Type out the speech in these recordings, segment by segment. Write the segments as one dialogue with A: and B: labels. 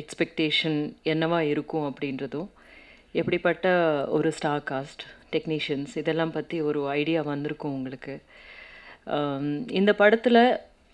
A: expectation என்னவா இருக்கும் அப்படின்றதும் எப்படிப்பட்ட ஒரு ஸ்டார் காஸ்ட் டெக்னீஷியன்ஸ் இதெல்லாம் பற்றி ஒரு ஐடியா வந்திருக்கும் உங்களுக்கு ஆம், இந்த படத்தில்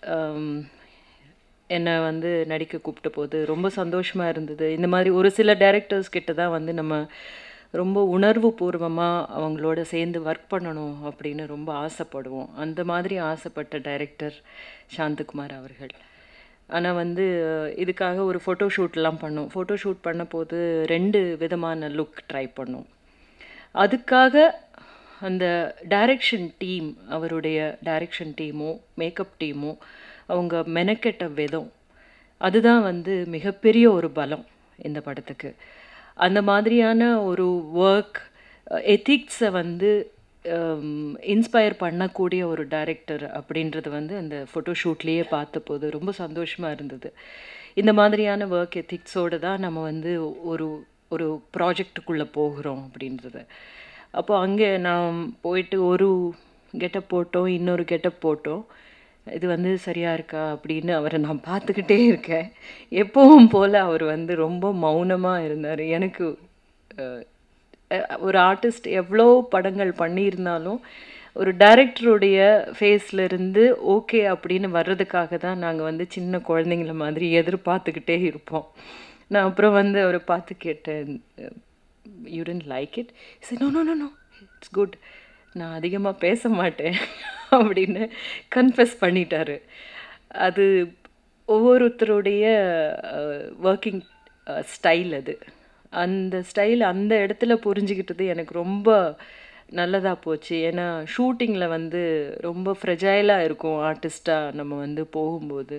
A: என்னை வந்து நடிக்க கூப்பிட்ட போது ரொம்ப சந்தோஷமாக இருந்தது இந்த மாதிரி ஒரு சில டைரக்டர்ஸ் கிட்ட தான் வந்து நம்ம ரொம்ப உணர்வு பூர்வமாக அவங்களோட சேர்ந்து ஒர்க் பண்ணணும் அப்படின்னு ரொம்ப ஆசைப்படுவோம் அந்த மாதிரி ஆசைப்பட்ட டைரக்டர் சாந்தகுமார் அவர்கள் ஆனால் வந்து இதுக்காக ஒரு ஃபோட்டோ ஷூட்லாம் பண்ணோம் ஃபோட்டோ ஷூட் பண்ண போது ரெண்டு விதமான லுக் ட்ரை பண்ணோம் அதுக்காக அந்த டைரக்ஷன் டீம் அவருடைய டைரக்ஷன் டீமோ மேக்கப் டீமோ அவங்க மெனக்கெட்ட விதம் அதுதான் வந்து மிகப்பெரிய ஒரு பலம் இந்த படத்துக்கு அந்த மாதிரியான ஒரு ஒர்க் எத்திக்ஸை வந்து இன்ஸ்பயர் பண்ணக்கூடிய ஒரு டைரக்டர் அப்படின்றது வந்து அந்த ஃபோட்டோ ஷூட்லேயே பார்த்தபோது ரொம்ப சந்தோஷமாக இருந்தது இந்த மாதிரியான ஒர்க் எத்திக்ஸோடு தான் நம்ம வந்து ஒரு ஒரு ப்ராஜெக்டுக்குள்ளே போகிறோம் அப்படின்றது அப்போ அங்கே நான் போயிட்டு ஒரு கெட்டப் போட்டோம் இன்னொரு கெட்டப் போட்டோம் இது வந்து சரியா இருக்கா அப்படின்னு அவரை நான் பார்த்துக்கிட்டே இருக்கேன் எப்பவும் போல் அவர் வந்து ரொம்ப மௌனமாக இருந்தார் எனக்கு அஹ், அஹ், ஒரு ஆர்டிஸ்ட் எவ்வளோ படங்கள் பண்ணியிருந்தாலும் ஒரு டைரக்டருடைய ஃபேஸ்ல இருந்து ஓகே அப்படின்னு வர்றதுக்காக தான் நாங்கள் வந்து சின்ன குழந்தைங்கள மாதிரி எதிர்பார்த்துக்கிட்டே இருப்போம் நான் அப்புறம் வந்து அவரை பார்த்து கேட்டேன் யூ டென்ட் லைக் இட் சரி no no no no it's good நான் அதிகமாக பேச மாட்டேன் அப்படின்னு கன்ஃபெஸ் பண்ணிட்டாரு அது ஒவ்வொருத்தருடைய ஒர்க்கிங் ஸ்டைல் அது அந்த ஸ்டைல் அந்த இடத்துல புரிஞ்சுக்கிட்டது எனக்கு ரொம்ப நல்லதாக போச்சு ஏன்னா ஷூட்டிங்கில் வந்து ரொம்ப ஃப்ரெஜைலாக இருக்கும் ஆர்டிஸ்ட்டாக நம்ம வந்து போகும்போது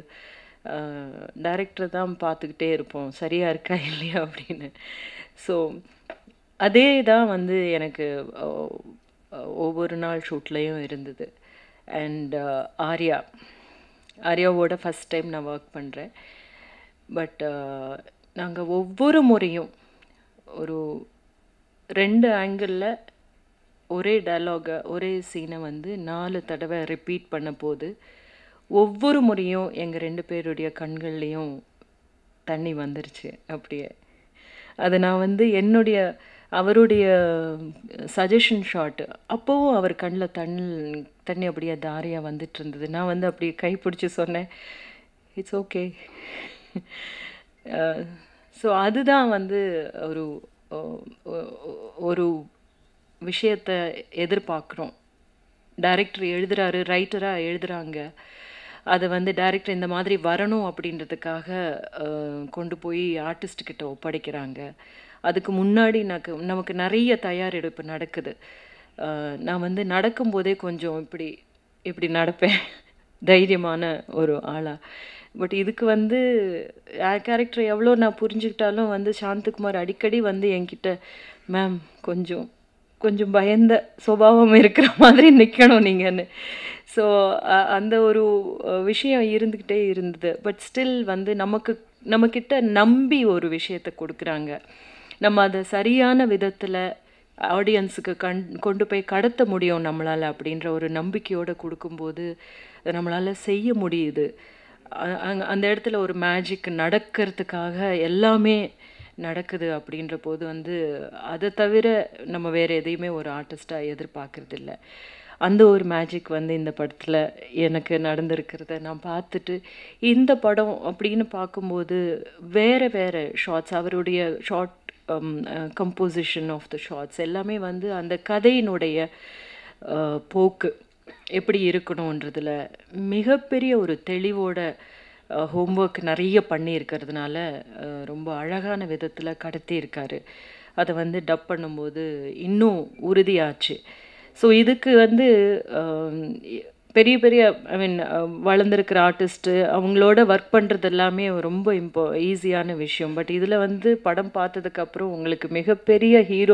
A: டைரக்டர் தான் பார்த்துக்கிட்டே இருப்போம் சரியாக இருக்கா இல்லையா அப்படின்னு ஸோ அதே தான் வந்து எனக்கு அஹ், அஹ், ஒவ்வொரு நாள் ஷூட்லேயும் இருந்தது அண்ட் ஆர்யா ஆர்யாவோட ஃபஸ்ட் டைம் நான் ஒர்க் பண்ணுறேன் பட் நாங்கள் ஒவ்வொரு முறையும் ஒரு ரெண்டு ஆங்கிளில் ஒரே டயலாகை ஒரே சீனை வந்து நாலு தடவை ரிப்பீட் பண்ண போது ஒவ்வொரு முறையும் எங்கள் ரெண்டு பேருடைய கண்கள்லேயும் தண்ணி வந்துருச்சு அப்படியே அது நான் வந்து என்னுடைய அவருடைய சஜஷன் ஷாட் அப்போவும் அவர் கண்ணில் தண்ணி தண்ணி அப்படியே தாரியாக வந்துட்டு இருந்தது நான் வந்து அப்படியே கை பிடிச்சி சொன்னேன் இட்ஸ் ஓகே ஸோ அதுதான் வந்து ஒரு ஒ- ஒ- ஒரு விஷயத்தை எதிர்பார்க்குறோம் டைரக்டர் எழுதுறாரு ரைட்டராக எழுதுறாங்க அதை வந்து டைரக்டர் இந்த மாதிரி வரணும் அப்படின்றதுக்காக அஹ், கொண்டு போய் ஆர்டிஸ்ட் கிட்ட ஒப்படைக்கிறாங்க அதுக்கு முன்னாடி எனக்கு நமக்கு நிறைய தயாரெடுப்பு நடக்குது அஹ், நான் வந்து நடக்கும்போதே கொஞ்சம் இப்படி இப்படி நடப்பேன் தைரியமான ஒரு ஆளா பட் இதுக்கு வந்து கேரக்டர் எவ்வளோ நான் புரிஞ்சுக்கிட்டாலும் வந்து சாந்தகுமார் அடிக்கடி வந்து என்கிட்ட மேம் கொஞ்சம் கொஞ்சம் பயந்த சுபாவம் இருக்கிற மாதிரி நிற்கணும் நீங்கன்னு ஸோ அந்த ஒரு அஹ், விஷயம் இருந்துக்கிட்டே இருந்தது பட் ஸ்டில் வந்து நமக்கு நம்மக்கிட்ட நம்பி ஒரு விஷயத்தை கொடுக்குறாங்க நம்ம அதை சரியான விதத்தில் ஆடியன்ஸுக்கு கண் கொண்டு போய் கடத்த முடியும் நம்மளால் அப்படின்ற ஒரு நம்பிக்கையோடு கொடுக்கும்போது அதை நம்மளால் செய்ய முடியுது அ- அங்க- அந்த இடத்துல ஒரு மேஜிக் நடக்கிறதுக்காக எல்லாமே நடக்குது அப்படின்ற போது வந்து அதை தவிர நம்ம வேற எதையுமே ஒரு ஆர்டிஸ்டாக எதிர்பார்க்கறது இல்ல அந்த ஒரு மேஜிக் வந்து இந்த படத்தில் எனக்கு நடந்திருக்கிறத நான் பார்த்துட்டு இந்த படம் அப்படின்னு பார்க்கும்போது வேற வேற ஷார்ட்ஸ் அவருடைய shot composition of the shots எல்லாமே வந்து அந்த கதையினுடைய அஹ், போக்கு எப்படி இருக்கணுன்றதுல மிகப்பெரிய ஒரு தெளிவோட ஹோம்ஒர்க் நிறைய பண்ணியிருக்கிறதுனால அஹ், ரொம்ப அழகான விதத்தில் கடத்தியிருக்காரு அதை வந்து டப் பண்ணும்போது இன்னும் உறுதியாச்சு ஸோ இதுக்கு வந்து ஆம், இ- பெரிய பெரிய ஐ மீன் வளர்ந்துருக்கிற ஆர்டிஸ்ட்டு அவங்களோட ஒர்க் பண்ணுறது எல்லாமே ரொம்ப இம்போ ஈஸியான விஷயம் பட் இதில் வந்து படம் பார்த்ததுக்கப்புறம் உங்களுக்கு மிகப்பெரிய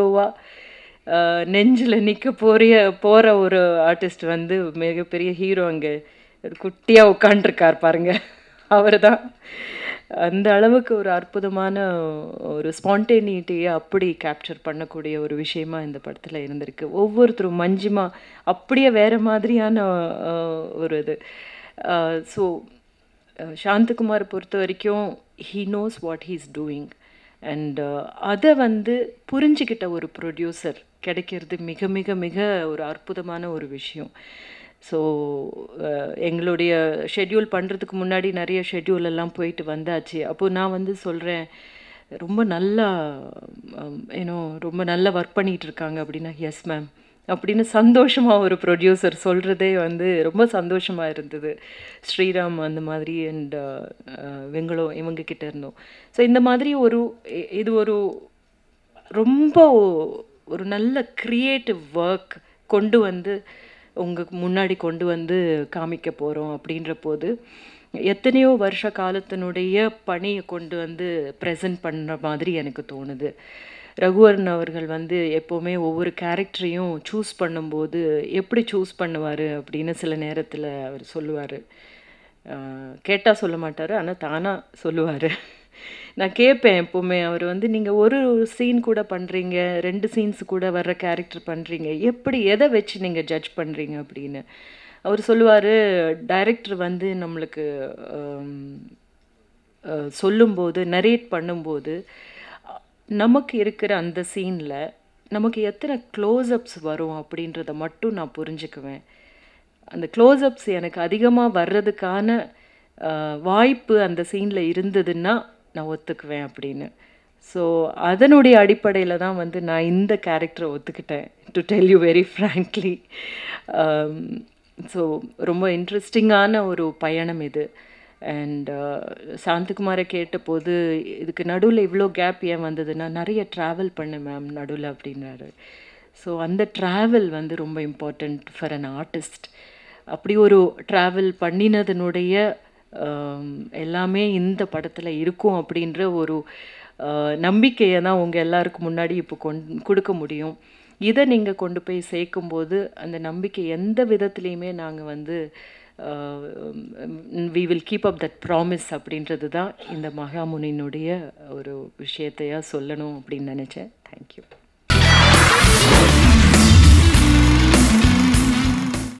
A: ஹீரோவாக நெஞ்சில் நிற்க போறிய போகிற ஒரு ஆர்டிஸ்ட் வந்து மிகப்பெரிய ஹீரோ அங்கே குட்டியாக உட்காண்ட்ருக்கார் பாருங்க அவர் தான் அந்த அளவுக்கு ஒரு அற்புதமான ஒரு ஸ்பான்டேனிட்டியை அப்படி கேப்சர் பண்ணக்கூடிய ஒரு விஷயமா இந்த படத்தில் இருந்திருக்கு ஒவ்வொருத்தரும் மஞ்சிமா அப்படியே வேற மாதிரியான அஹ், ஒரு இது ஸோ சாந்தகுமார் பொறுத்த வரைக்கும் he knows what he's doing and அதை வந்து புரிஞ்சுக்கிட்ட ஒரு ப்ரொடியூசர் கிடைக்கிறது மிக மிக மிக ஒரு அற்புதமான ஒரு விஷயம் ஸோ எங்களுடைய ஷெட்யூல் பண்ணுறதுக்கு முன்னாடி நிறைய ஷெட்யூல் எல்லாம் போயிட்டு வந்தாச்சு அப்போது நான் வந்து சொல்கிறேன் ரொம்ப நல்லா ஏன்னோ ரொம்ப நல்லா ஒர்க் பண்ணிகிட்டு இருக்காங்க அப்படின்னா எஸ் மேம் அப்படின்னு சந்தோஷமாக ஒரு ப்ரொடியூசர் சொல்கிறதே வந்து ரொம்ப சந்தோஷமாக இருந்தது ஸ்ரீராம் அந்த மாதிரி அண்ட் வெங்கலம் இவங்க கிட்ட இருந்தோம் ஸோ இந்த மாதிரி ஒரு இது ஒரு ரொம்ப ஒரு நல்ல க்ரியேட்டிவ் ஒர்க் கொண்டு வந்து உங்கள் முன்னாடி கொண்டு வந்து காமிக்க போகிறோம் அப்படின்ற போது எத்தனையோ வருஷ காலத்தினுடைய பணியை கொண்டு வந்து ப்ரெசன்ட் பண்ணுற மாதிரி எனக்கு தோணுது ரகுவரன் அவர்கள் வந்து எப்போவுமே ஒவ்வொரு கேரக்டரையும் சூஸ் பண்ணும்போது எப்படி சூஸ் பண்ணுவார் அப்படின்னு சில நேரத்தில் அவர் சொல்லுவார் கேட்டால் சொல்ல மாட்டார் ஆனால் தானாக சொல்லுவார் நான் கேட்பேன் எப்போவுமே அவர் வந்து நீங்கள் ஒரு சீன் கூட பண்ணுறீங்க ரெண்டு சீன்ஸ் கூட வர்ற கேரக்டர் பண்ணுறீங்க எப்படி எதை வச்சு நீங்கள் ஜட்ஜ் பண்ணுறீங்க அப்படின்னு அவர் சொல்லுவார் டைரக்டர் வந்து நம்மளுக்கு சொல்லும்போது நரேட் பண்ணும்போது நமக்கு இருக்கிற அந்த சீனில் நமக்கு எத்தனை க்ளோஸ்அப்ஸ் வரும் அப்படின்றத மட்டும் நான் புரிஞ்சுக்குவேன் அந்த க்ளோஸ்அப்ஸ் எனக்கு அதிகமாக வர்றதுக்கான வாய்ப்பு அந்த சீனில் இருந்ததுன்னா நான் ஒத்துக்குவேன் அப்படின்னு ஸோ அதனுடைய அடிப்படையில் தான் வந்து நான் இந்த கேரக்டரை ஒத்துக்கிட்டேன் to tell you very frankly so ரொம்ப இன்ட்ரெஸ்டிங்கான ஒரு பயணம் இது அண்ட் சாந்தகுமாரை கேட்டபோது இதுக்கு நடுவில் இவ்வளோ கேப் ஏன் வந்ததுன்னா நிறைய ட்ராவல் பண்ணேன் மேம் நடுவில் அப்படின்னாரு ஸோ அந்த ட்ராவல் வந்து ரொம்ப இம்பார்ட்டண்ட் ஃபார் அன் ஆர்டிஸ்ட் அப்படி ஒரு ட்ராவல் பண்ணினதனுடைய எல்லாமே இந்த படத்தில் இருக்கும் அப்படின்ற ஒரு நம்பிக்கையை தான் உங்கள் எல்லாருக்கும் முன்னாடி இப்போ கொண் கொடுக்க முடியும் இதை நீங்கள் கொண்டு போய் சேர்க்கும்போது அந்த நம்பிக்கை எந்த விதத்துலேயுமே நாங்கள் வந்து we will keep up that promise அப்படின்றது தான் இந்த மகாமுனியினுடைய ஒரு விஷயத்தையாக சொல்லணும் அப்படின்னு நினச்சேன் தேங்க்யூ